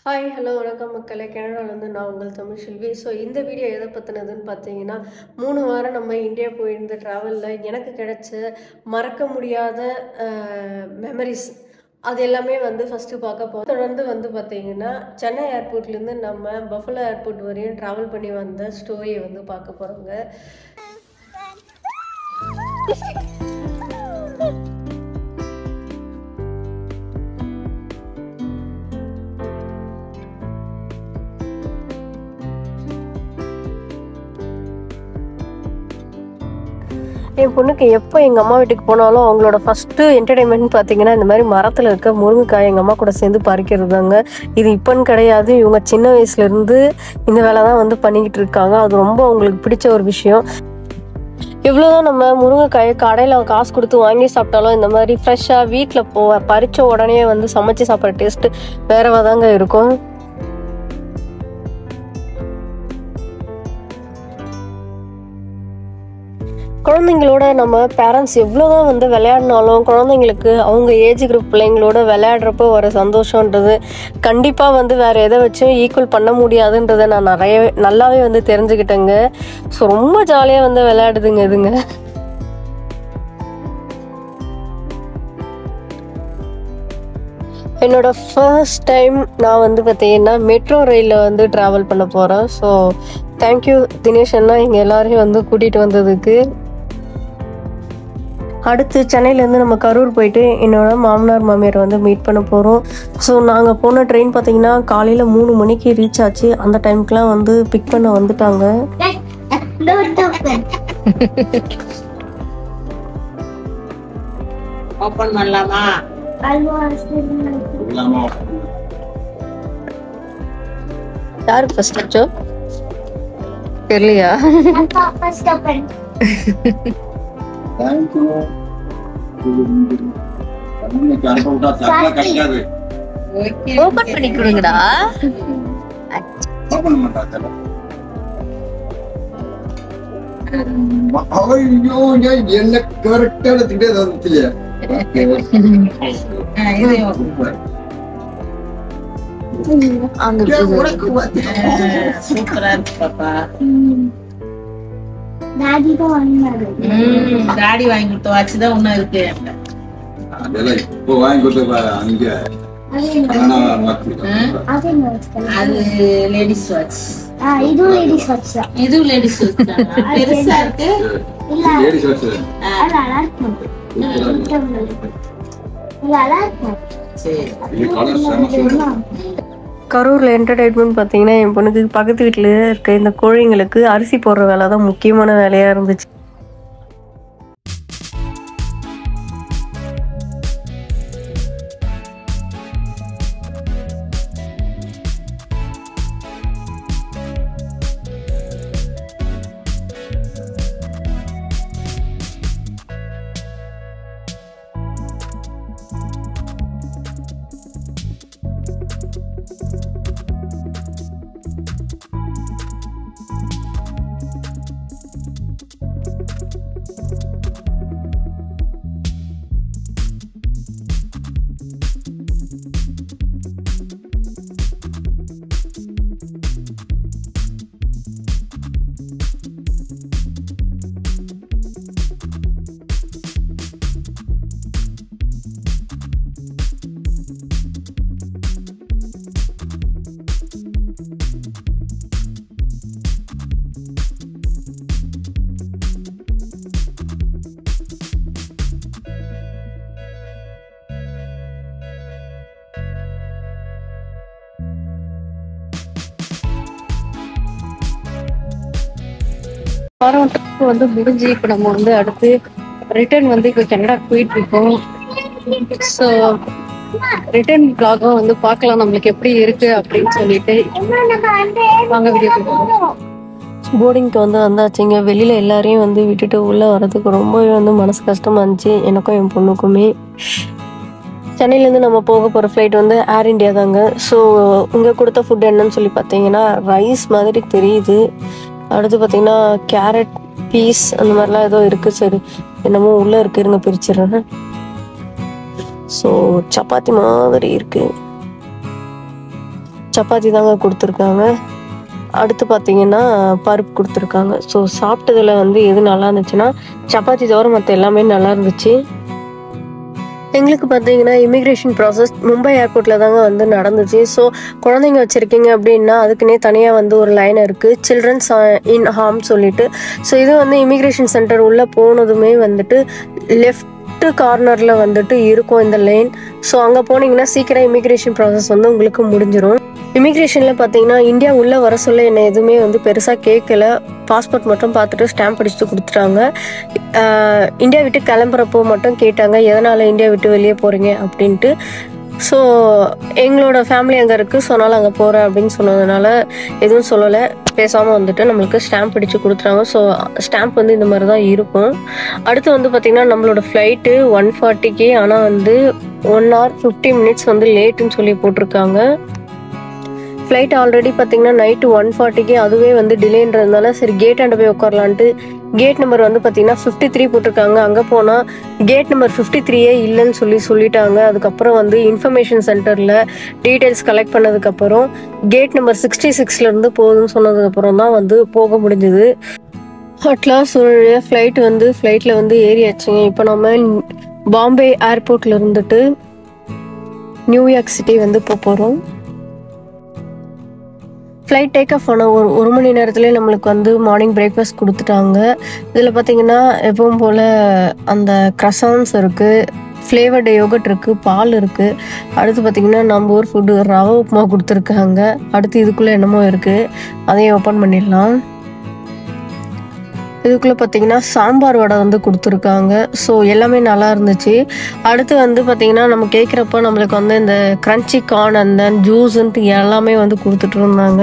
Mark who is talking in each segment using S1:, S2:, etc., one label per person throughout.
S1: Hi hello வணக்கம் மக்களே கனடாலேருந்து நான் உங்கள் தமிழ் செல்வி ஸோ இந்த வீடியோ எதை பற்றினதுன்னு பார்த்தீங்கன்னா மூணு வாரம் நம்ம இந்தியா போயிருந்த ட்ராவலில் எனக்கு கிடைச்ச மறக்க முடியாத மெமரிஸ் அது எல்லாமே வந்து ஃபஸ்ட்டு பார்க்க போகிறோம் தொடர்ந்து வந்து பார்த்தீங்கன்னா சென்னை ஏர்போர்ட்லேருந்து நம்ம பஃபலோ ஏர்போர்ட் வரையும் ட்ராவல் பண்ணி வந்த ஸ்டோரியை வந்து பார்க்க போகிறோங்க என் பொண்ணுக்கு எப்போ எங்கள் அம்மா வீட்டுக்கு போனாலும் அவங்களோட ஃபஸ்ட்டு என்டர்டைன்மெண்ட் பார்த்தீங்கன்னா இந்த மாதிரி மரத்தில் இருக்க முருங்கைக்காய் எங்கள் அம்மா கூட சேர்ந்து பறிக்கிறது தாங்க இது இப்போன்னு கிடையாது இவங்க சின்ன வயசுலேருந்து இந்த வேலை தான் வந்து பண்ணிக்கிட்டு இருக்காங்க அது ரொம்ப அவங்களுக்கு பிடிச்ச ஒரு விஷயம் எவ்வளோதான் நம்ம முருங்கைக்காயை கடையில் காசு கொடுத்து வாங்கி சாப்பிட்டாலும் இந்த மாதிரி ஃப்ரெஷ்ஷாக வீட்டில் போ பறித்த உடனே வந்து சமைச்சு சாப்பிட்ற டேஸ்ட்டு வேறவா தாங்க இருக்கும் குழந்தைங்களோட நம்ம பேரண்ட்ஸ் எவ்வளோதான் வந்து விளையாடினாலும் குழந்தைங்களுக்கு அவங்க ஏஜ் குரூப் பிள்ளைங்களோட விளையாடுறப்போ வர சந்தோஷன்றது கண்டிப்பாக வந்து வேறு எதை வச்சும் ஈக்குவல் பண்ண முடியாதுன்றதை நான் நிறைய நல்லாவே வந்து தெரிஞ்சுக்கிட்டேங்க ஸோ ரொம்ப ஜாலியாக வந்து விளையாடுதுங்க இதுங்க என்னோட ஃபர்ஸ்ட் டைம் நான் வந்து பார்த்தீங்கன்னா மெட்ரோ ரயிலில் வந்து ட்ராவல் பண்ண போகிறேன் ஸோ தேங்க்யூ தினேஷ் அண்ணா எங்கள் எல்லாரையும் வந்து கூட்டிகிட்டு வந்ததுக்கு அடுத்து சென்னையிலேருந்து நம்ம கரூர் போயிட்டு என்னோட மாமனார் மாமியார் வந்து மீட் பண்ண போகிறோம் ஸோ நாங்கள் போன ட்ரெயின் பார்த்தீங்கன்னா காலையில் மூணு மணிக்கு ரீச் ஆச்சு அந்த டைமுக்குலாம் வந்து பிக் பண்ண வந்துட்டாங்க
S2: ஓபன் பண்ணலாமா
S1: யாருக்கு ஃபர்ஸ்ட் அச்சோ தெரியலையா
S2: ஓகே
S1: ஓப்பன் பண்ணி கொடுங்கடா
S3: ஐயோ என்ன கரெக்டா எடுத்துக்கிட்டே வந்துச்சு
S2: இது open. சூப்பரா இருக்கு பாப்பா
S4: டாடி தான் வாங்கினாரு
S2: ம் டாடி வாங்கி கொடுத்த வாட்ச் தான் ஒண்ணு இருக்கு என்கிட்ட.
S3: அதெல்லாம் இப்போ வாங்கி கொடுத்த அங்க
S4: அது
S3: ஆனா மாத்திருக்காங்க.
S4: அது என்ன வச்சுக்கலாம்
S2: அது லேடிஸ் வாட்ச்
S4: ஆ இதுவும் லேடிஸ் வாட்ச் தான்
S2: இதுவும் லேடிஸ் வாட்ச் தான் பெருசா இருக்கு
S4: இல்ல
S3: லேடிஸ் வச்சு
S4: அது நல்லா இருக்கும் இது நல்லா இருக்கும்
S2: சரி
S3: இது கலர் செம சூப்பர்
S1: கரூரில் என்டர்டைன்மெண்ட் பார்த்தீங்கன்னா என் பொண்ணுக்கு பக்கத்து வீட்டில் இருக்க இந்த கோழிங்களுக்கு அரிசி போடுற வேலை தான் முக்கியமான வேலையாக இருந்துச்சு வாரம் ட்ரிப் வந்து முடிஞ்சு இப்போ நம்ம வந்து அடுத்து ரிட்டர்ன் வந்து இப்போ கனடாக்கு போயிட்டு இருக்கோம் ஸோ ரிட்டர்ன் பிளாகும் வந்து பார்க்கலாம் நம்மளுக்கு எப்படி இருக்கு அப்படின்னு சொல்லிட்டு வாங்க வீடியோ போர்டிங்க்கு வந்து வந்தாச்சுங்க வெளியில எல்லாரையும் வந்து விட்டுட்டு உள்ள வர்றதுக்கு ரொம்பவே வந்து மனசு கஷ்டமா இருந்துச்சு எனக்கும் என் பொண்ணுக்குமே சென்னையிலேருந்து நம்ம போக போகிற ஃப்ளைட் வந்து ஏர் இந்தியா தாங்க ஸோ இங்கே கொடுத்த ஃபுட் என்னன்னு சொல்லி பார்த்தீங்கன்னா ரைஸ் மாதிரி தெரியுது அடுத்து பார்த்தீங்கன்னா கேரட் பீஸ் அந்த மாதிரிலாம் ஏதோ இருக்குது சரி என்னமோ உள்ளே இருக்கு இருங்க பிரிச்சிடுறேன் ஸோ சப்பாத்தி மாதிரி இருக்கு சப்பாத்தி தாங்க கொடுத்துருக்காங்க அடுத்து பார்த்தீங்கன்னா பருப்பு கொடுத்துருக்காங்க ஸோ சாப்பிட்டதுல வந்து எது நல்லா இருந்துச்சுன்னா சப்பாத்தி தவிர மற்ற எல்லாமே நல்லா இருந்துச்சு எங்களுக்கு பார்த்தீங்கன்னா இமிக்ரேஷன் ப்ராசஸ் மும்பை ஏர்போர்ட்டில் தாங்க வந்து நடந்துச்சு ஸோ குழந்தைங்க வச்சுருக்கீங்க அப்படின்னா அதுக்குன்னே தனியாக வந்து ஒரு லைன் இருக்குது சில்ட்ரன்ஸ் இன் ஹார்ம் சொல்லிட்டு ஸோ இது வந்து இமிக்ரேஷன் சென்டர் உள்ளே போனதுமே வந்துட்டு லெஃப்ட் கார்னரில் வந்துட்டு இருக்கும் இந்த லைன் ஸோ அங்கே போனீங்கன்னா சீக்கிரம் இமிக்ரேஷன் ப்ராசஸ் வந்து உங்களுக்கு முடிஞ்சிடும் இமிக்ரேஷனில் பார்த்தீங்கன்னா இந்தியா உள்ளே வர சொல்ல என்ன எதுவுமே வந்து பெருசாக கேட்கல பாஸ்போர்ட் மட்டும் பார்த்துட்டு ஸ்டாம்ப் அடிச்சுட்டு கொடுத்துட்டாங்க ஆஹ் இந்தியா விட்டு கிளம்புறப்போ மட்டும் கேட்டாங்க எதனால் இந்தியா விட்டு வெளியே போகிறீங்க அப்படின்ட்டு ஸோ எங்களோட ஃபேமிலி அங்கே இருக்குது ஸோ அதனால் அங்கே போகிறேன் அப்படின்னு சொன்னதுனால எதுவும் சொல்லலை பேசாமல் வந்துட்டு நம்மளுக்கு ஸ்டாம்ப் அடித்து கொடுத்துறாங்க ஸோ ஸ்டாம்ப் வந்து இந்த மாதிரி தான் இருக்கும் அடுத்து வந்து பார்த்திங்கன்னா நம்மளோட ஃப்ளைட்டு ஒன் ஃபார்ட்டிக்கு ஆனால் வந்து ஒன் ஹவர் ஃபிஃப்டி மினிட்ஸ் வந்து லேட்டுன்னு சொல்லி போட்டிருக்காங்க ஃப்ளைட் ஆல்ரெடி பார்த்தீங்கன்னா நைட்டு ஒன் ஃபார்ட்டிக்கு அதுவே வந்து டிலேன்றதுனால சரி கேட் ஆண்ட போய் உட்காரலான்ட்டு கேட் நம்பர் வந்து பார்த்தீங்கன்னா ஃபிஃப்டி த்ரீ போட்டிருக்காங்க அங்கே போனால் கேட் நம்பர் ஃபிஃப்டி த்ரீயே இல்லைன்னு சொல்லி சொல்லிட்டாங்க அதுக்கப்புறம் வந்து இன்ஃபர்மேஷன் சென்டரில் டீட்டெயில்ஸ் கலெக்ட் பண்ணதுக்கப்புறம் கேட் நம்பர் சிக்ஸ்டி சிக்ஸ்லேருந்து போகுதுன்னு சொன்னதுக்கப்புறம் தான் வந்து போக முடிஞ்சுது அட்லாஸ் ஒரு ஃப்ளைட் வந்து ஃப்ளைட்டில் வந்து ஏறியாச்சுங்க இப்போ நம்ம பாம்பே ஏர்போர்ட்டில் இருந்துட்டு நியூயார்க் சிட்டி வந்து போக போகிறோம் ஃப்ளைட் டேக் ஆஃப் ஆன ஒரு ஒரு மணி நேரத்துலேயே நம்மளுக்கு வந்து மார்னிங் பிரேக்ஃபாஸ்ட் கொடுத்துட்டாங்க இதில் பார்த்தீங்கன்னா எப்பவும் போல் அந்த க்ரசான்ஸ் இருக்குது ஃப்ளேவர்டு யோகட் இருக்குது பால் இருக்குது அடுத்து பார்த்தீங்கன்னா நம்ம ஊர் ஃபுட்டு ரவை உப்புமா கொடுத்துருக்காங்க அடுத்து இதுக்குள்ளே என்னமோ இருக்குது அதையும் ஓப்பன் பண்ணிடலாம் இதுக்குள்ளே பார்த்தீங்கன்னா சாம்பார் வடை வந்து கொடுத்துருக்காங்க ஸோ எல்லாமே நல்லா இருந்துச்சு அடுத்து வந்து பார்த்தீங்கன்னா நம்ம கேட்குறப்ப நம்மளுக்கு வந்து இந்த கிரன்ச்சி கார்ன் அந்த ஜூஸ்ன்ட்டு எல்லாமே வந்து கொடுத்துட்டு இருந்தாங்க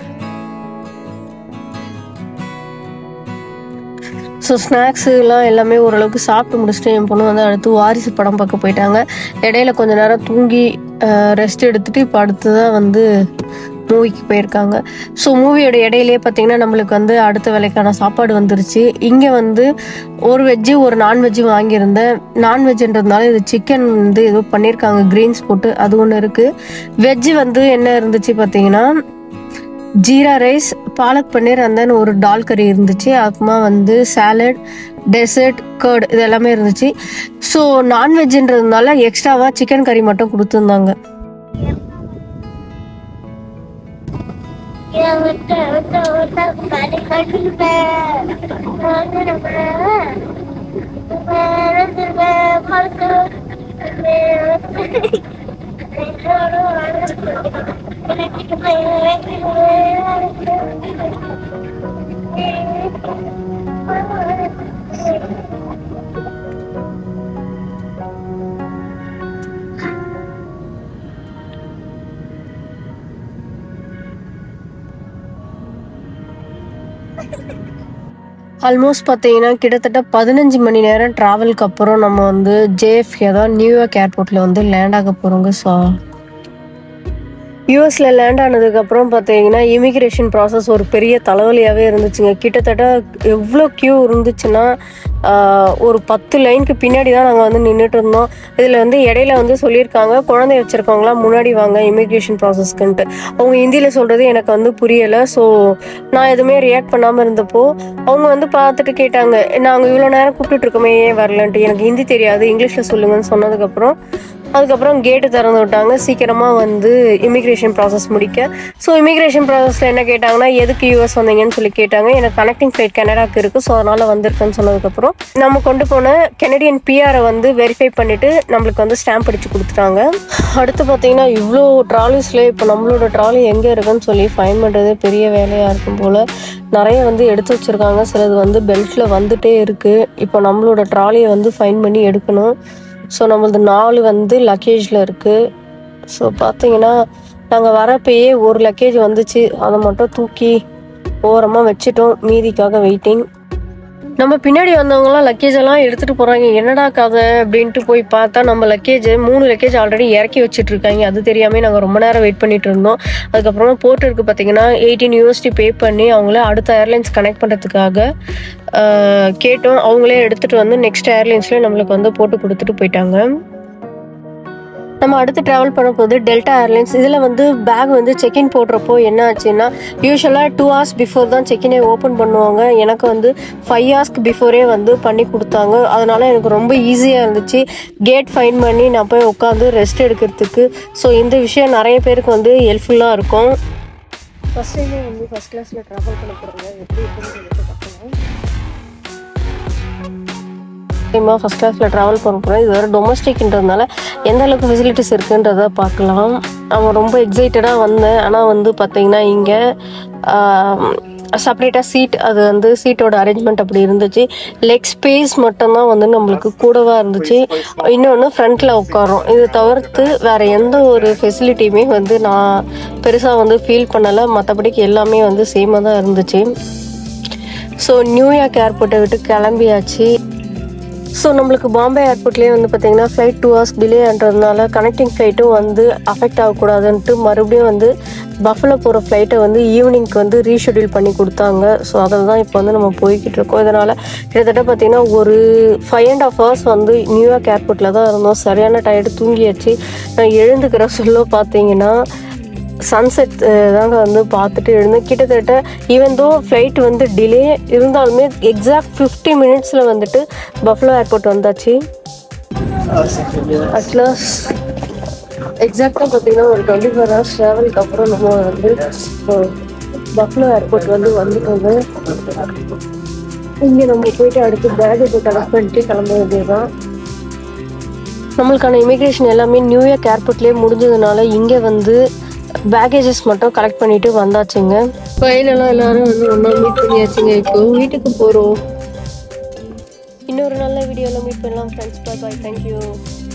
S1: ஸோ ஸ்நாக்ஸுலாம் எல்லாமே ஓரளவுக்கு சாப்பிட்டு முடிச்சுட்டு என் பொண்ணு வந்து அடுத்து வாரிசு படம் பார்க்க போயிட்டாங்க இடையில கொஞ்ச நேரம் தூங்கி ரெஸ்ட் எடுத்துட்டு இப்போ அடுத்து தான் வந்து மூவிக்கு போயிருக்காங்க ஸோ மூவியோட இடையிலேயே பார்த்தீங்கன்னா நம்மளுக்கு வந்து அடுத்த வேலைக்கான சாப்பாடு வந்துருச்சு இங்கே வந்து ஒரு வெஜ்ஜு ஒரு நான்வெஜ்ஜு வாங்கியிருந்தேன் நான்வெஜ்ன்றதுனால இது சிக்கன் வந்து ஏதோ பண்ணியிருக்காங்க க்ரீன்ஸ் போட்டு அது ஒன்று இருக்குது வெஜ்ஜு வந்து என்ன இருந்துச்சு பார்த்தீங்கன்னா ஜீரா ரைஸ் பாலக் பன்னீர் அந்த ஒரு டால் கறி இருந்துச்சு அப்புறமா வந்து சாலட் டெசர்ட் கர்ட் இது எல்லாமே இருந்துச்சு ஸோ நான்வெஜ்ன்றதுனால எக்ஸ்ட்ராவாக சிக்கன் கறி மட்டும் கொடுத்துருந்தாங்க
S4: இதை விட்டு விட்டு விட்டு கடி கடிப்பேன்
S1: ஆல்மோஸ்ட் பார்த்தீங்கன்னா கிட்டத்தட்ட பதினஞ்சு மணி நேரம் ட்ராவலுக்கு அப்புறம் நம்ம வந்து ஜேஎஃப்கே தான் நியூயார்க் ஏர்போர்ட்டில் வந்து லேண்ட் ஆக போகிறோங்க ஸோ யூஎஸ்ல லேண்ட் ஆனதுக்கப்புறம் பார்த்தீங்கன்னா இமிக்ரேஷன் ப்ராசஸ் ஒரு பெரிய தலைவலியாகவே இருந்துச்சுங்க கிட்டத்தட்ட எவ்வளோ க்யூ இருந்துச்சுன்னா ஆஹ், ஒரு பத்து லைனுக்கு பின்னாடி தான் நாங்கள் வந்து நின்றுட்டு இருந்தோம் இதில் வந்து இடையில வந்து சொல்லியிருக்காங்க குழந்தை வச்சுருக்கவங்களாம் முன்னாடி வாங்க இமிக்ரேஷன் ப்ராசஸ்க்குன்ட்டு அவங்க ஹிந்தியில் சொல்கிறது எனக்கு வந்து புரியலை ஸோ நான் எதுவுமே ரியாக்ட் பண்ணாமல் இருந்தப்போ அவங்க வந்து பார்த்துட்டு கேட்டாங்க நாங்கள் இவ்வளோ நேரம் கூப்பிட்டுட்டு இருக்கோமே ஏன் வரலன்ட்டு எனக்கு ஹிந்தி தெரியாது இங்கிலீஷில் சொல்லுங்கன்னு சொன்னதுக்கப்புறம் அதுக்கப்புறம் கேட்டு திறந்து விட்டாங்க சீக்கிரமாக வந்து இமிக்ரேஷன் ப்ராசஸ் முடிக்க ஸோ இமிக்ரேஷன் ப்ராசஸில் என்ன கேட்டாங்கன்னா எதுக்கு யூஎஸ் வந்தீங்கன்னு சொல்லி கேட்டாங்க எனக்கு கனெக்டிங் ஃப்ளைட் கனடாக்கு இருக்குது ஸோ அதனால் வந்திருக்குன்னு சொன்னதுக்கப்புறம் நம்ம கொண்டு போன கெனடியன் பிஆரை வந்து வெரிஃபை பண்ணிவிட்டு நம்மளுக்கு வந்து ஸ்டாம்ப் அடித்து கொடுத்துட்டாங்க அடுத்து பார்த்தீங்கன்னா இவ்வளோ ட்ராலிஸில் இப்போ நம்மளோட ட்ராலி எங்கே இருக்குன்னு சொல்லி ஃபைன் பண்ணுறதே பெரிய வேலையாக இருக்கும் போல் நிறைய வந்து எடுத்து வச்சுருக்காங்க சிலது வந்து பெல்ட்டில் வந்துட்டே இருக்குது இப்போ நம்மளோட ட்ராலியை வந்து ஃபைன் பண்ணி எடுக்கணும் ஸோ நம்மளது நாலு வந்து லக்கேஜில் இருக்குது ஸோ பார்த்தீங்கன்னா நாங்கள் வரப்பயே ஒரு லக்கேஜ் வந்துச்சு அதை மட்டும் தூக்கி ஓரமாக வச்சுட்டோம் மீதிக்காக வெயிட்டிங் நம்ம பின்னாடி வந்தவங்கலாம் லக்கேஜ் எல்லாம் எடுத்துட்டு போறாங்க என்னடா கதை அப்படின்ட்டு போய் பார்த்தா நம்ம லக்கேஜ் மூணு லக்கேஜ் ஆல்ரெடி இறக்கி வச்சுட்டு இருக்காங்க அது தெரியாம நாங்கள் ரொம்ப நேரம் வெயிட் பண்ணிட்டு இருந்தோம் அதுக்கப்புறமா போர்ட்டருக்கு பார்த்தீங்கன்னா எயிட்டீன் யூஎஸ்டி பே பண்ணி அவங்கள அடுத்த ஏர்லைன்ஸ் கனெக்ட் பண்ணுறதுக்காக கேட்டோம் அவங்களே எடுத்துட்டு வந்து நெக்ஸ்ட் ஏர்லைன்ஸ்ல நம்மளுக்கு வந்து போட்டு கொடுத்துட்டு போயிட்டாங்க நம்ம அடுத்து ட்ராவல் பண்ண போது டெல்டா ஏர்லைன்ஸ் இதில் வந்து பேக் வந்து செக்இன் போடுறப்போ என்ன ஆச்சுன்னா யூஸ்வலாக டூ ஹவர்ஸ் பிஃபோர் தான் செக்இனே ஓப்பன் பண்ணுவாங்க எனக்கு வந்து ஃபைவ் ஹவர்ஸ்க்கு பிஃபோரே வந்து பண்ணி கொடுத்தாங்க அதனால எனக்கு ரொம்ப ஈஸியாக இருந்துச்சு கேட் ஃபைன் பண்ணி நான் போய் உட்காந்து ரெஸ்ட் எடுக்கிறதுக்கு ஸோ இந்த விஷயம் நிறைய பேருக்கு வந்து ஹெல்ப்ஃபுல்லாக இருக்கும் ஃபஸ்ட் டைமே வந்து ஃபஸ்ட் கிளாஸில் ட்ராவல் பண்ண போகிறாங்க எப்படி இருக்குன்னு சொல்லிட்டு பார்க்கலாம் டைமாக ஃபஸ்ட் கிளாஸில் ட்ராவல் பண்ண போகிறோம் இது வேறு டொமஸ்டிக்ன்றதுனால எந்த அளவுக்கு ஃபெசிலிட்டிஸ் இருக்குன்றத பார்க்கலாம் அவன் ரொம்ப எக்ஸைட்டடாக வந்தேன் ஆனால் வந்து பார்த்தீங்கன்னா இங்கே செப்பரேட்டாக சீட் அது வந்து சீட்டோட அரேஞ்ச்மெண்ட் அப்படி இருந்துச்சு லெக் ஸ்பேஸ் மட்டும்தான் வந்து நம்மளுக்கு கூடவா இருந்துச்சு இன்னொன்று ஃப்ரண்ட்டில் உட்காரோம் இது தவிர்த்து வேறு எந்த ஒரு ஃபெசிலிட்டியுமே வந்து நான் பெருசாக வந்து ஃபீல் பண்ணலை மற்றபடிக்கு எல்லாமே வந்து சேமாக தான் இருந்துச்சு ஸோ நியூயார்க் ஏர்போர்ட்டை விட்டு கிளம்பியாச்சு ஸோ நம்மளுக்கு பாம்பே ஏர்போர்ட்லேயே வந்து பார்த்தீங்கன்னா ஃப்ளைட் டூ ஹவர்ஸ் டிலேன்றதுனால கனெக்டிங் ஃப்ளைட்டும் வந்து அஃபெக்ட் ஆகக்கூடாதுன்ட்டு மறுபடியும் வந்து பஃபலோ போகிற ஃப்ளைட்டை வந்து ஈவினிங்க்கு வந்து ரீஷெடியூல் பண்ணி கொடுத்தாங்க ஸோ அதில் தான் இப்போ வந்து நம்ம போய்கிட்டு இருக்கோம் இதனால் கிட்டத்தட்ட பார்த்தீங்கன்னா ஒரு ஃபைவ் அண்ட் ஆஃப் ஹவர்ஸ் வந்து நியூயார்க் ஏர்போர்ட்டில் தான் இருந்தோம் சரியான டயர்டு தூங்கியாச்சு நான் எழுந்துக்கிற சொல்ல பார்த்தீங்கன்னா சன்செட் தாங்க வந்து பார்த்துட்டு எழுந்தேன் கிட்டத்தட்ட ஈவன் தோ ஃப்ளைட் வந்து டிலே இருந்தாலுமே எக்ஸாக்ட் ஃபிஃப்டி மினிட்ஸில் வந்துட்டு பஃப்லோ ஏர்போர்ட் வந்தாச்சு ஆக்சுவலாக எக்ஸாக்டாக பார்த்தீங்கன்னா ஒரு டுவெண்ட்டி ஃபோர் ஹவர்ஸ் ட்ராவலுக்கு அப்புறம் நம்ம வந்து பஃப்லோ ஏர்போர்ட் வந்து வந்துட்டோங்க இங்கே நம்ம போயிட்டு அடுத்து பேக்கேஜ் கலெக்ட் பண்ணிட்டு கிளம்ப வேண்டியதுதான் நம்மளுக்கான இமிக்ரேஷன் எல்லாமே நியூயார்க் ஏர்போர்ட்லேயே முடிஞ்சதுனால இங்கே வந்து பேக்கேஜஸ் மட்டும் கலெக்ட் பண்ணிட்டு வந்தாச்சுங்க ஃபைனலாக எல்லாரும் வந்து ஒன்றா மீட் பண்ணியாச்சுங்க இப்போ வீட்டுக்கு போகிறோம் இன்னொரு நல்ல வீடியோவில் மீட் பண்ணலாம் ஃப்ரெண்ட்ஸ் பாய் பாய் தேங்க்யூ